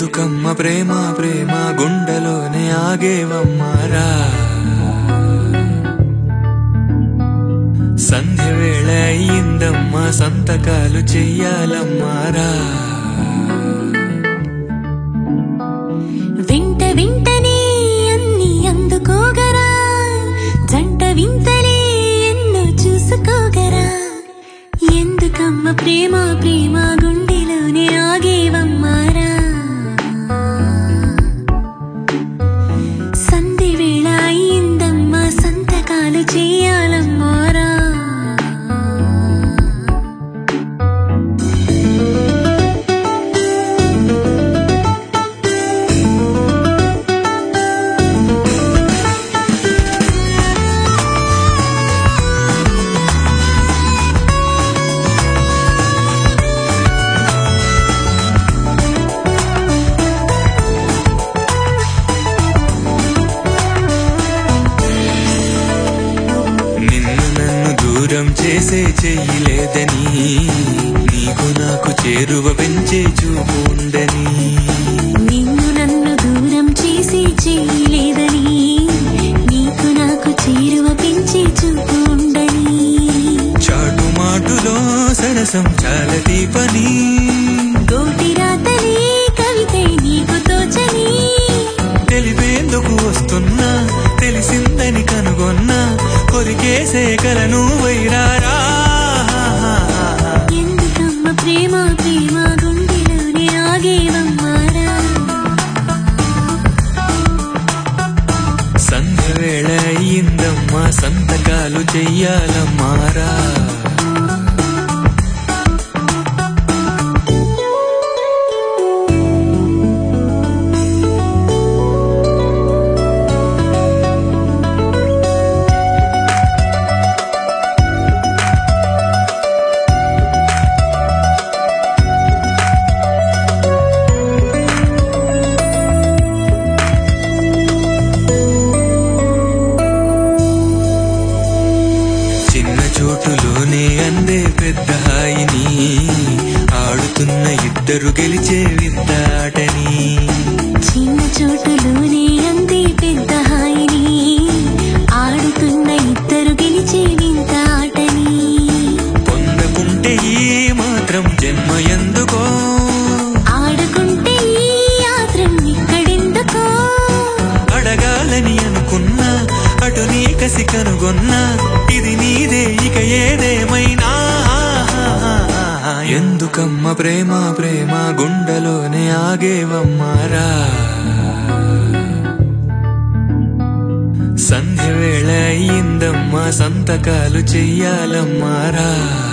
ఎందుకమ్మ ప్రేమ ప్రేమ గుండెలోనే ఆగేవమ్మారా సంధ్య వేళ అయ్యిందమ్మా సంతకాలు చెయ్యాలమ్మారా వింట వింటనే అన్ని అందుకోగరా జంట వింతలే ఎన్నో చూసుకోగరా ఎందుకమ్మ ప్రేమ ప్రేమ గుండెలోనే ఆగేవమ్మారా సంధి వేళ అయిందమ్మా సంతకాలు చేయాలమ్మారా నిన్ను నన్ను దూరం చేసే చెయ్యలేదని నీకు నాకు చేరువ పెంచే చూపు ఉండని నిన్ను నన్ను దూరం చేసి చేయలేదని నీకు నాకు చేరువ పెంచి చూపు ఉండని చాటు మాటులో సరసం చాలా దీపని గోటి రాతలే కవితే నీకు తోచని తెలిపేందుకు వస్తున్నా తెలిసిందని కనుగొన్నా కొరికేసే కలను వైరారా ఎందుకమ్మ ప్రేమ ప్రేమ గుండెలోనే ఆగేవమ్మారా సంధ్య వేళ అయ్యిందమ్మా సంతకాలు చెయ్యాలమ్మారా చిన్న చోటులోనే అందే పెద్ద హాయిని ఆడుతున్న ఇద్దరు గెలిచే విద్ద ఆటని చిన్న చోటులోనే అంది పెద్ద హాయిని ఆడుతున్న ఇద్దరు గెలిచే వింత ఆటని పొందకుంటే ఈ మాత్రం జన్మ ఎందుకో ఆడుకుంటే ఈ యాత్రం ఇక్కడెందుకో అడగాలని అనుకున్నా అటు నీ కసి కనుగొన్నా ఇది నీదే ఇక ఏదేమైనా ఎందుకమ్మ ప్రేమ ప్రేమ గుండెలోనే ఆగేవమ్మారా సంధ్య వేళ అయ్యిందమ్మా సంతకాలు చెయ్యాలమ్మారా